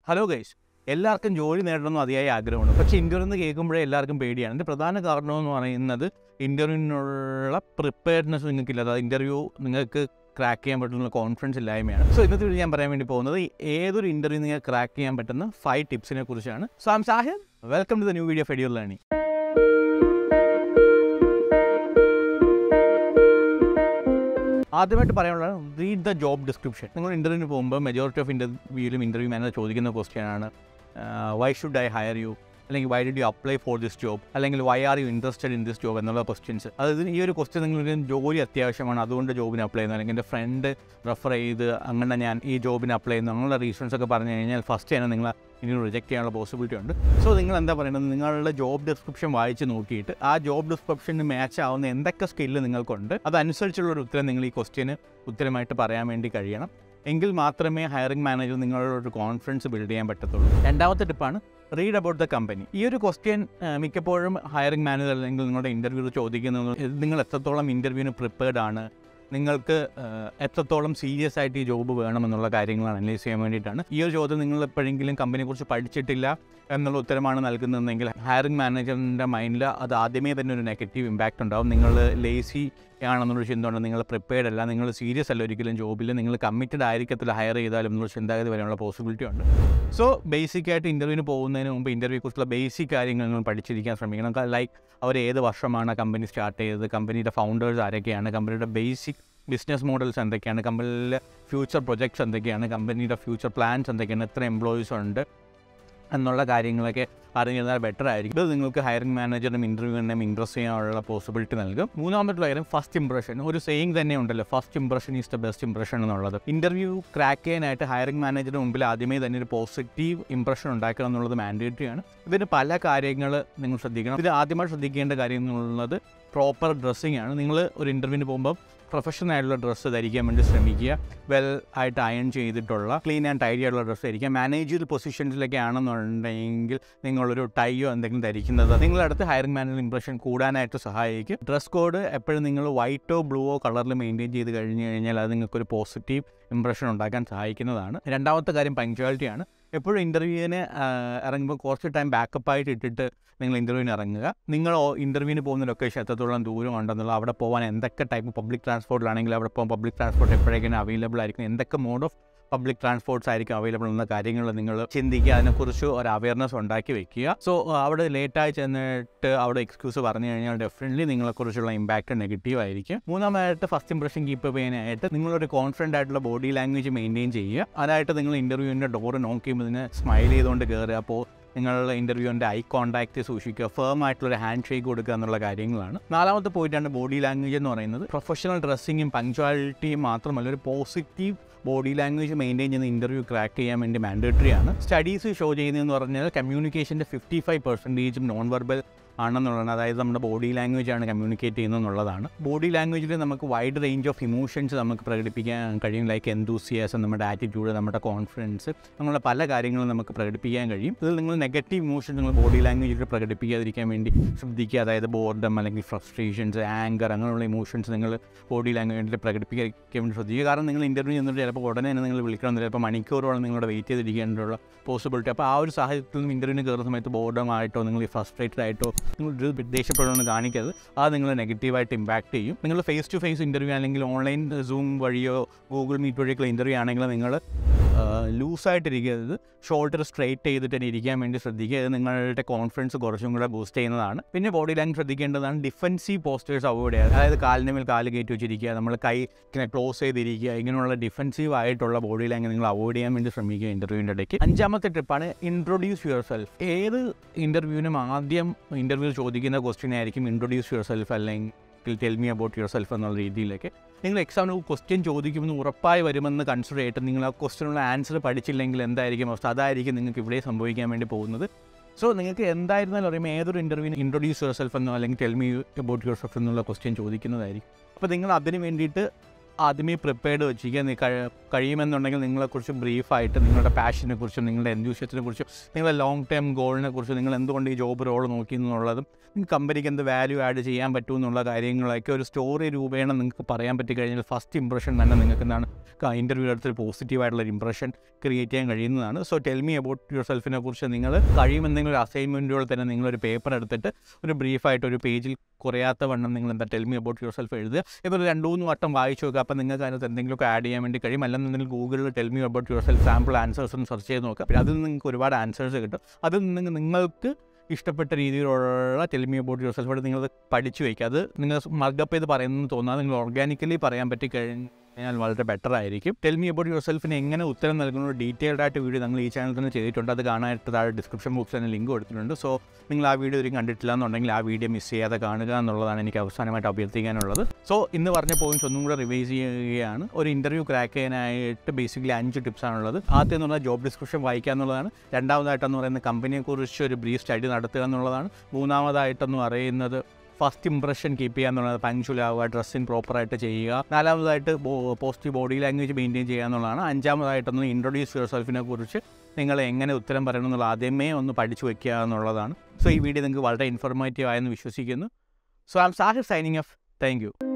hello guys എല്ലാവർക്കും ജോലി നേടണമെന്ന് അതിയായ ആഗ്രഹമുണ്ട് പക്ഷേ ഇൻ്റർവ്യൂ എന്ന് കേൾക്കുമ്പോഴേ എല്ലാവർക്കും പേടിയാണ് അതിൻ്റെ പ്രധാന കാരണമെന്ന് പറയുന്നത് ഇൻ്റർവ്യൂവിനുള്ള പ്രിപ്പയർനെസ് നിങ്ങൾക്കില്ല അതായത് ഇൻ്റർവ്യൂ നിങ്ങൾക്ക് ക്രാക്ക് ചെയ്യാൻ പറ്റുന്ന കോൺഫിഡൻസ് ഇല്ലായ്മയാണ് സോ ഇന്നത്തെ വീഡിയോ ഞാൻ പറയാൻ വേണ്ടി പോകുന്നത് ഏതൊരു ഇൻ്റർവ്യൂ നിങ്ങൾക്ക് ക്രാക്ക് ചെയ്യാൻ പറ്റുന്ന ഫൈവ് ടിപ്സിനെ കുറിച്ചാണ് so am Shahir welcome to the new video ഫെഡിയർ ലേണിംഗ് ആദ്യമായിട്ട് പറയാനുള്ളത് റീഡ് ദ ജോബ് ഡിസ്ക്രിപ്ഷൻ നിങ്ങൾ ഇൻ്റർവ്യൂവിന് പോകുമ്പോൾ മെജോറിറ്റി ഓഫ് ഇൻ്റർവ്യൂവിലും ഇൻ്റർവ്യൂ മാനേജർ ചോദിക്കുന്ന ക്വസ്റ്റ്യൻ ആണ് why should I hire you അല്ലെങ്കിൽ why did you apply for this job അല്ലെങ്കിൽ why are you interested in this job എന്നുള്ള ക്വസ്റ്റ്യൻസ് അതായത് ഈ ഒരു ക്വസ്റ്റ്യൻ നിങ്ങൾക്ക് ജോലി അത്യാവശ്യമാണ് അതുകൊണ്ട് ജോബിന് അപ്ലൈ ചെയ്യുന്നു അല്ലെങ്കിൽ എൻ്റെ ഫ്രണ്ട് റെഫർ ചെയ്ത് അങ്ങനെ ഞാൻ ഈ ജോബിന് അപ്ലൈ ചെയ്യുന്നു അങ്ങനെയുള്ള റീസൺസ് ഒക്കെ പറഞ്ഞു കഴിഞ്ഞാൽ ഫസ്റ്റ് തന്നെ നിങ്ങൾ ഇനി റിജക്റ്റ് ചെയ്യാനുള്ള പോസിബിലിറ്റി ഉണ്ട് സോ നിങ്ങൾ എന്താ പറയുന്നത് നിങ്ങളുടെ ജോബ് ഡിസ്ക്രിപ്ഷൻ വായിച്ച് നോക്കിയിട്ട് ആ ജോബ് ഡിസ്ക്രിപ്ഷന് മാച്ച് ആവുന്ന എന്തൊക്കെ സ്കില്ല് നിങ്ങൾക്കുണ്ട് അതനുസരിച്ചുള്ള ഒരു ഉത്തരം നിങ്ങൾ ഈ ക്വസ്റ്റ്യന് ഉത്തരമായിട്ട് പറയാൻ വേണ്ടി കഴിയണം എങ്കിൽ മാത്രമേ ഹയറിംഗ് മാനേജർ നിങ്ങളുടെ ഒരു കോൺഫിഡൻസ് ബിൽഡ് ചെയ്യാൻ പറ്റത്തുള്ളൂ രണ്ടാമത്തെ ടിപ്പാണ് റീഡ് അബൌട്ട് ദ കമ്പനി ഈ ഒരു ക്വസ്റ്റ്യൻ മിക്കപ്പോഴും ഹയറിംഗ് മാനേജർ അല്ലെങ്കിൽ നിങ്ങളുടെ ഇൻ്റർവ്യൂ ചോദിക്കുന്നത് നിങ്ങൾ എത്രത്തോളം ഇൻ്റർവ്യൂവിന് പ്രിപ്പയർഡ് ആണ് നിങ്ങൾക്ക് ഏഹ്, എത്രത്തോളം സീരിയസ് ആയിട്ട് ഈ ജോബ് വേണമെന്നുള്ള കാര്യങ്ങൾ അനലൈസ് ചെയ്യാൻ വേണ്ടിയിട്ടാണ് ഈ ഒരു ചോദ്യം നിങ്ങൾ എപ്പോഴെങ്കിലും കമ്പനിയെക്കുറിച്ച് പഠിച്ചിട്ടില്ല എന്നുള്ള ഉത്തരമാണ് നൽകുന്നതെങ്കിൽ ഹയറിംഗ് മാനേജറിൻ്റെ മൈൻഡിൽ അത് ആദ്യമേ തന്നെ ഒരു നെഗറ്റീവ് ഇമ്പാക്റ്റ് ഉണ്ടാവും നിങ്ങൾ ലേസി ആണെന്നൊരു ചിന്ത ഉണ്ട് നിങ്ങൾ പ്രിപ്പയർഡ് അല്ല നിങ്ങൾ സീരിയസ് അല്ല ഒരിക്കലും ജോബിൽ നിങ്ങൾ കമ്മിറ്റഡ് ആയിരിക്കത്തില്ല ഹയർ ചെയ്താലും എന്നുള്ള ചിന്താഗതി വരാനുള്ള പോസിബിലിറ്റി ഉണ്ട് സോ ബേസിക് ആയിട്ട് ഇൻ്റർവ്യൂവിന് പോകുന്നതിന് മുമ്പ് ഇൻ്റർവ്യൂയെ കുറിച്ചുള്ള ബേസിക് കാര്യങ്ങൾ നിങ്ങൾ പഠിച്ചിരിക്കാൻ ശ്രമിക്കണം ലൈക്ക് അവർ ഏത് വർഷമാണ് കമ്പനി സ്റ്റാർട്ട് ചെയ്തത് കമ്പനിയുടെ ഫൗണ്ടേഴ്സ് ആരൊക്കെയാണ് കമ്പനിയുടെ ബേസിക് ബിസിനസ് മോഡൽസ് എന്തൊക്കെയാണ് കമ്പനിയിലെ ഫ്യൂച്ചർ പ്രൊജക്ട്സ് എന്തൊക്കെയാണ് കമ്പനിയുടെ ഫ്യൂച്ചർ പ്ലാൻസ് എന്തൊക്കെയാണ് എത്ര എംപ്ലോയീസ് ഉണ്ട് എന്നുള്ള കാര്യങ്ങളൊക്കെ അറിഞ്ഞിരുന്നാൽ ബെറ്റർ ആയിരിക്കും ഇത് നിങ്ങൾക്ക് ഹയറിംഗ് മാനേജറിനും ഇൻ്റർവ്യൂവിനും ഇൻട്രസ് ചെയ്യാനുള്ള പോസിബിലിറ്റി നൽകും മൂന്നാമത്തെ കാര്യം ഫസ്റ്റ് ഇംപ്രഷൻ ഒരു സെയിങ് തന്നെ ഉണ്ടല്ലോ first impression is the best impression എന്നുള്ളത് ഇൻ്റർവ്യൂ ക്രാക്ക് ചെയ്യാനായിട്ട് ഹയറിംഗ് മാനേജറിന് മുമ്പിൽ ആദ്യമേ തന്നെ ഒരു പോസിറ്റീവ് ഇംപ്രഷൻ ഉണ്ടാക്കുക എന്നുള്ളത് മാൻഡേറ്ററി ആണ് ഇതിന് പല കാര്യങ്ങൾ നിങ്ങൾ ശ്രദ്ധിക്കണം ഇത് ആദ്യമായി ശ്രദ്ധിക്കേണ്ട കാര്യം എന്നുള്ളത് പ്രോപ്പർ ഡ്രസ്സിങ് ആണ് നിങ്ങൾ ഒരു ഇൻ്റർവ്യൂവിന് പോകുമ്പോൾ പ്രൊഫഷണൽ ആയിട്ടുള്ള ഡ്രസ്സ് ധരിക്കാൻ വേണ്ടി ശ്രമിക്കുക വെൽ ആയിട്ട് അയൺ ചെയ്തിട്ടുള്ള ക്ലീൻ ആൻഡ് ടൈഡി ആയിട്ടുള്ള ഡ്രസ്സ് ധരിക്കുക മാനേജർ പൊസിഷൻസിലൊക്കെ ആണെന്നുണ്ടെങ്കിൽ നിങ്ങളൊരു ടൈയോ എന്തെങ്കിലും ധരിക്കുന്നത് നിങ്ങളുടെ അടുത്ത് ഹയറിംഗ് മാനേജർ ഇംപ്രഷൻ കൂടാനായിട്ട് സഹായിക്കും ഡ്രസ് കോഡ് എപ്പോഴും നിങ്ങൾ വൈറ്റോ ബ്ലൂവോ കളറിൽ മെയിൻറ്റെയിൻ ചെയ്ത് കഴിഞ്ഞ് കഴിഞ്ഞാൽ അത് നിങ്ങൾക്കൊരു പോസിറ്റീവ് ഇംപ്രഷൻ ഉണ്ടാക്കാൻ സഹായിക്കുന്നതാണ് രണ്ടാമത്തെ കാര്യം പങ്ക്ച്വാലിറ്റിയാണ് എപ്പോഴും ഇൻ്റർവ്യൂവിന് ഇറങ്ങുമ്പോൾ കുറച്ച് ടൈം ബാക്കപ്പ് ആയിട്ട് ഇട്ടിട്ട് നിങ്ങൾ ഇൻ്റർവ്യൂവിന് ഇറങ്ങുക നിങ്ങൾ ഇൻ്റർവ്യൂവിന് പോകുന്ന ലൊക്കേഷൻ എത്രത്തോളം ദൂരം ഉണ്ടെന്നുള്ള അവിടെ പോകാൻ എന്തൊക്കെ ടൈപ്പ് പബ്ലിക് ട്രാൻസ്പോർട്ടിലാണെങ്കിൽ അവിടെ പോകാൻ പബ്ലിക് ട്രാൻസ്പോർട്ട് എപ്പോഴേക്കും അവൈലബിൾ ആയിരിക്കും എന്തൊക്കെ മോഡ് ഓഫ് പബ്ലിക് ട്രാൻസ്പോർട്ട്സ് ആയിരിക്കും അവൈലബിൾ എന്ന കാര്യങ്ങൾ നിങ്ങൾ ചിന്തിക്കുക അതിനെക്കുറിച്ച് ഒരു അവയർനെസ് ഉണ്ടാക്കി വെക്കുക സോ അവിടെ ലേറ്റായി ചെന്നിട്ട് അവിടെ എക്സ്ക്യൂസ് പറഞ്ഞു കഴിഞ്ഞാൽ ഡെഫിനറ്റ്ലി നിങ്ങളെക്കുറിച്ചുള്ള ഇമ്പാക്റ്റ് നെഗറ്റീവ് ആയിരിക്കും മൂന്നാമതായിട്ട് ഫസ്റ്റ് ഇംപ്രഷൻ കീപ്പ് ചെയ്യാനായിട്ട് നിങ്ങളൊരു കോൺഫിഡൻ്റ് ആയിട്ടുള്ള ബോഡി ലാംഗ്വേജ് മെയിൻറ്റെയിൻ ചെയ്യുക അതായിട്ട് നിങ്ങൾ ഇൻ്റർവ്യൂവിൻ്റെ ഡോറ് നോക്കി ചെയ്യുമ്പോൾ ഇതിനെ സ്മൈൽ ചെയ്തുകൊണ്ട് കയറുക അപ്പോൾ നിങ്ങളുടെ ഇൻ്റർവ്യൂവിൻ്റെ ഐ കോൺടാക്റ്റ് സൂക്ഷിക്കുക ഫേം ആയിട്ടുള്ള ഹാൻഡ് ഷേക്ക് കൊടുക്കുക എന്നുള്ള കാര്യങ്ങളാണ് നാലാമത്തെ പോയിട്ടാണ് ബോഡി ലാംഗ്വേജ് എന്ന് പറയുന്നത് പ്രൊഫഷണൽ ഡ്രസ്സിങ്ങും പങ്ക്ച്വാലിറ്റിയും മാത്രമല്ല ഒരു പോസിറ്റീവ് ബോഡി ലാംഗ്വേജ് മെയിൻറ്റെയിൻ ചെയ്യുന്ന ഇൻ്റർവ്യൂ ക്രാക്ക് ചെയ്യാൻ വേണ്ടി മാൻഡേറ്ററി ആണ് സ്റ്റഡീസ് ഷോ ചെയ്യുന്നതെന്ന് പറഞ്ഞാൽ കമ്മ്യൂണിക്കേഷൻ്റെ ഫിഫ്റ്റി ഫൈവ് പെർസെൻറ്റേജും നോൺ വെർബൽ ആണെന്നുള്ളതാണ് അതായത് നമ്മുടെ ബോഡി ലാംഗ്വേജ് ആണ് കമ്മ്യൂണിക്കേറ്റ് ചെയ്യുന്നത് എന്നുള്ളതാണ് ബോഡി ലാംഗ്വേജിൽ നമുക്ക് വൈഡ് റേഞ്ച് ഓഫ് ഇമോഷൻസ് നമുക്ക് പ്രകടിപ്പിക്കാൻ കഴിയും ലൈക്ക് എന്തൂസിയാസം നമ്മുടെ ആറ്റിറ്റ്യൂഡ് നമ്മുടെ കോൺഫിഡൻസ് അങ്ങനെയുള്ള പല കാര്യങ്ങളും നമുക്ക് പ്രകടിപ്പിക്കാൻ കഴിയും ഇതിൽ നിങ്ങൾ നെഗറ്റീവ് ഇമോഷൻസ് നിങ്ങൾ ബോഡി ലാംഗ്വേജിൽ പ്രകടിപ്പിക്കാതിരിക്കാൻ വേണ്ടി ശ്രദ്ധിക്കുക അതായത് ബോർഡം അല്ലെങ്കിൽ ഫ്രസ്ട്രേഷൻസ് ആങ്കർ അങ്ങനെയുള്ള ഇമോഷൻസ് നിങ്ങൾ ബോഡി ലാംഗ്വേജിൽ പ്രകടിപ്പിക്കാൻ വേണ്ടി ശ്രദ്ധിക്കുക കാരണം നിങ്ങൾ ഇൻ്റർവ്യൂ ചെന്നിട്ട് ചിലപ്പോൾ ഉടനെ തന്നെ നിങ്ങൾ വിളിക്കണം ചിലപ്പോൾ മണിക്കൂറോളം നിങ്ങളുടെ വെയിറ്റ് ചെയ്തിരിക്കേണ്ടതുള്ള പോസിബിലിറ്റി അപ്പോൾ ആ ഒരു സാഹചര്യത്തിൽ നിന്നും ഇൻ്റർവ്യൂവിന് കയറുന്ന സമയത്ത് ബോർഡം ആയിട്ടോ നിങ്ങൾ ഫ്രസ്ട്രേറ്റഡ് ആയിട്ടോ നിങ്ങൾ ഒരു ദേഷ്യപ്പെടണമെന്ന് കാണിക്കരുത് അത് നിങ്ങൾ നെഗറ്റീവായിട്ട് ഇമ്പാക്റ്റ് ചെയ്യും നിങ്ങൾ ഫേസ് ടു ഫേസ് ഇൻ്റർവ്യൂ അല്ലെങ്കിൽ ഓൺലൈൻ സൂം വഴിയോ ഗൂഗിൾ മീറ്റ് വഴിയൊക്കെ ഇൻ്റർവ്യൂ ആണെങ്കിൽ നിങ്ങൾ ലൂസായിട്ടിരിക്കരുത് ഷോൾഡർ സ്ട്രൈറ്റ് ചെയ്തിട്ട് തന്നെ ഇരിക്കാൻ വേണ്ടി ശ്രദ്ധിക്കുക ഇത് നിങ്ങളുടെ കോൺഫിഡൻസ് കുറച്ചും കൂടെ ബൂസ്റ്റ് ചെയ്യുന്നതാണ് പിന്നെ ബോഡി ലാംഗ്വേജ് ശ്രദ്ധിക്കേണ്ടതാണ് ഡിഫൻസീവ് പോസ്റ്റേഴ്സ് അവോയ്ഡ് ചെയ്യുക അതായത് കാലിന് മേൽ കാല് കയറ്റി വെച്ചിരിക്കുക നമ്മൾ കൈ ഇങ്ങനെ ക്ലോസ് ചെയ്തിരിക്കുക ഇങ്ങനെയുള്ള ഡിഫൻസീവ് ആയിട്ടുള്ള ബോഡി ലാംഗ്വേജ് നിങ്ങൾ അവോയ്ഡ് ചെയ്യാൻ വേണ്ടി ശ്രമിക്കുക ഇൻ്റർവ്യൂവിൻ്റെ ഇടയ്ക്ക് അഞ്ചാമത്തെ ട്രിപ്പാണ് ഇൻട്രൊഡ്യൂസ് യുവർ സെൽഫ് ഏത് ഇൻ്റർവ്യൂവിനും ആദ്യം ഇൻ്റർവ്യൂ ചോദിക്കുന്ന ക്വസ്റ്റ്യൻ ആയിരിക്കും ഇൻട്രൊഡ്യൂസ് യുവർ സെൽഫ് അല്ലെങ്കിൽ tell me about yourself എന്നുള്ള രീതിയിലേക്ക് നിങ്ങൾ എക്സാമിന് ക്വസ്റ്റ്യൻ ചോദിക്കുമെന്ന് ഉറപ്പായി വരുമെന്ന് കൺസിഡർ ചെയ്തിട്ട് നിങ്ങൾ ആ ക്വസ്റ്റ്യനുള്ള ആൻസർ പഠിച്ചില്ലെങ്കിൽ എന്തായിരിക്കും അവസ്ഥ അതായിരിക്കും നിങ്ങൾക്ക് ഇവിടെ സംഭവിക്കാൻ വേണ്ടി പോകുന്നത് സോ നിങ്ങൾക്ക് എന്തായിരുന്നാലും അറിയുമ്പോൾ ഏതൊരു ഇൻ്റർവ്യൂവിന് ഇൻട്രൊഡ്യൂസ് യുവർ സെൽഫ് എന്നോ അല്ലെങ്കിൽ tell me about yourself എന്നുള്ള ക്വസ്റ്റ്യൻ ചോദിക്കുന്നതായിരിക്കും അപ്പോൾ നിങ്ങൾ അതിന് വേണ്ടിയിട്ട് ആദ്യമേ പ്രിപ്പയർഡ് വെച്ചിരിക്കുക നീ കഴി- കഴിയുമെന്നുണ്ടെങ്കിൽ നിങ്ങളെക്കുറിച്ച് ബ്രീഫായിട്ട് നിങ്ങളുടെ പാഷനെ കുറിച്ചും നിങ്ങളുടെ എൻത്യൂഷ്യത്തിനെ കുറിച്ചും നിങ്ങളുടെ ലോങ് ടേം ഗോളിനെ കുറിച്ചും നിങ്ങൾ എന്തുകൊണ്ട് ഈ ജോബ് റോൾ നോക്കി എന്നുള്ളതും നിങ്ങൾക്ക് കമ്പനിക്ക് എന്ത് വാല്യൂ ആഡ് ചെയ്യാൻ പറ്റും എന്നുള്ള കാര്യങ്ങളൊക്കെ ഒരു സ്റ്റോറി രൂപേണ നിങ്ങൾക്ക് പറയാൻ പറ്റി കഴിഞ്ഞാൽ ഫസ്റ്റ് ഇംപ്രഷൻ തന്നെ നിങ്ങൾക്ക് എന്താണ് ഇൻ്റർവ്യൂ എടുത്തൊരു പോസിറ്റീവായിട്ടുള്ള ഒരു ഇംപ്രഷൻ ക്രിയേറ്റ് ചെയ്യാൻ കഴിയുന്നതാണ് so tell me about your സെൽഫിനെ കുറിച്ച് നിങ്ങൾ കഴിയുമെന്തെങ്കിലും ഒരു അസൈൻമെൻറ്റുകൾ തന്നെ നിങ്ങളൊരു പേപ്പർ എടുത്തിട്ട് ഒരു ബ്രീഫായിട്ട് ഒരു പേജിൽ കുറയാത്ത വണ്ണം നിങ്ങൾ എന്താ tell me about yourself എഴുതുക ഇപ്പോൾ രണ്ട് മൂന്ന് വട്ടം വായിച്ചു നോക്കുക അപ്പോൾ നിങ്ങൾക്ക് അതിനകത്ത് എന്തെങ്കിലുമൊക്കെ ആഡ് ചെയ്യാൻ വേണ്ടി കഴിയും അല്ലെന്നുണ്ടെങ്കിൽ ഗൂഗിളിൽ tell me about yourself sample answers ഒന്ന് സെർച്ച് ചെയ്ത് നോക്കുക പിന്നെ അതിൽ നിന്ന് നിങ്ങൾക്ക് ഒരുപാട് ആൻസേഴ്സ് കിട്ടും അതിൽ നിന്ന് നിങ്ങൾക്ക് ഇഷ്ടപ്പെട്ട രീതിയിലുള്ള ടെൽമി അബൌട്ട് യുവർ സെൽഫ് നിങ്ങൾ പഠിച്ചു വയ്ക്കുക അത് നിങ്ങൾ മർഗപ്പ് ചെയ്ത് പറയുന്നത് തോന്നാതെ നിങ്ങൾ ഓർഗാനിക്കലി പറയാൻ പറ്റി കഴിഞ്ഞാൽ വളരെ ബെറ്റർ ആയിരിക്കും ടെൽമി അബൌട്ട് യുവർ സെൽഫിന് എങ്ങനെ ഉത്തരം നൽകുന്ന ഒരു ഡീറ്റെയിൽഡ് ആയിട്ട് വീഡിയോ നിങ്ങൾ ഈ ചാനൽ തന്നെ ചെയ്തിട്ടുണ്ട് അത് കാണാനായിട്ട് താഴെ ഡിസ്ക്രിപ്ഷൻ ബോക്സിൽ തന്നെ ലിങ്ക് കൊടുത്തിട്ടുണ്ട് സോ നിങ്ങൾ ആ വീഡിയോ ഒരിക്കലും കണ്ടിട്ടില്ല എന്നുണ്ടെങ്കിൽ ആ വീഡിയോ മിസ് ചെയ്യാതെ കാണുക എന്നുള്ളതാണ് എനിക്ക് അവസാനമായിട്ട് അഭ്യർത്ഥിക്കാനുള്ളത് സോ ഇന്ന് പറഞ്ഞ പോയിന്റ്സ് ഒന്നും കൂടെ റിവൈസ് ചെയ്യുകയാണ് ഒരു ഇൻ്റർവ്യൂ ക്രാക്ക് ചെയ്യാനായിട്ട് ബേസിക്കലി അഞ്ച് ടിപ്സാണുള്ളത് ആദ്യം എന്ന് പറഞ്ഞാൽ ജോബ് ഡിസ്ക്രിപ്ഷൻ വായിക്കുക എന്നുള്ളതാണ് രണ്ടാമതായിട്ടെന്ന് പറയുന്നത് കമ്പനിയെക്കുറിച്ച് ഒരു ബ്രീഫ് സ്റ്റഡി നടത്തുക എന്നുള്ളതാണ് മൂന്നാമതായിട്ടെന്ന് പറയുന്നത് ഫസ്റ്റ് ഇംപ്രഷൻ കീപ്പ് ചെയ്യുക എന്നുള്ളത് പങ്ക്ച്വൽ ആവുക ഡ്രസ്സിങ് പ്രോപ്പറായിട്ട് ചെയ്യുക നാലാമതായിട്ട് പോസിറ്റീവ് ബോഡി ലാംഗ്വേജ് മെയിൻറ്റെയിൻ ചെയ്യുക എന്നുള്ളതാണ് അഞ്ചാമതായിട്ടൊന്ന് ഇൻട്രൊഡ്യൂസ് യുവർ സെൽഫിനെ കുറിച്ച് നിങ്ങൾ എങ്ങനെ ഉത്തരം പറയണം എന്നുള്ള ആദ്യമേ ഒന്ന് പഠിച്ചു വയ്ക്കുക എന്നുള്ളതാണ് സോ ഈ വീഡിയോ നിങ്ങൾക്ക് വളരെ ഇൻഫോർമേറ്റീവ് ആയെന്ന് വിശ്വസിക്കുന്നു so I'm Sahir signing off thank U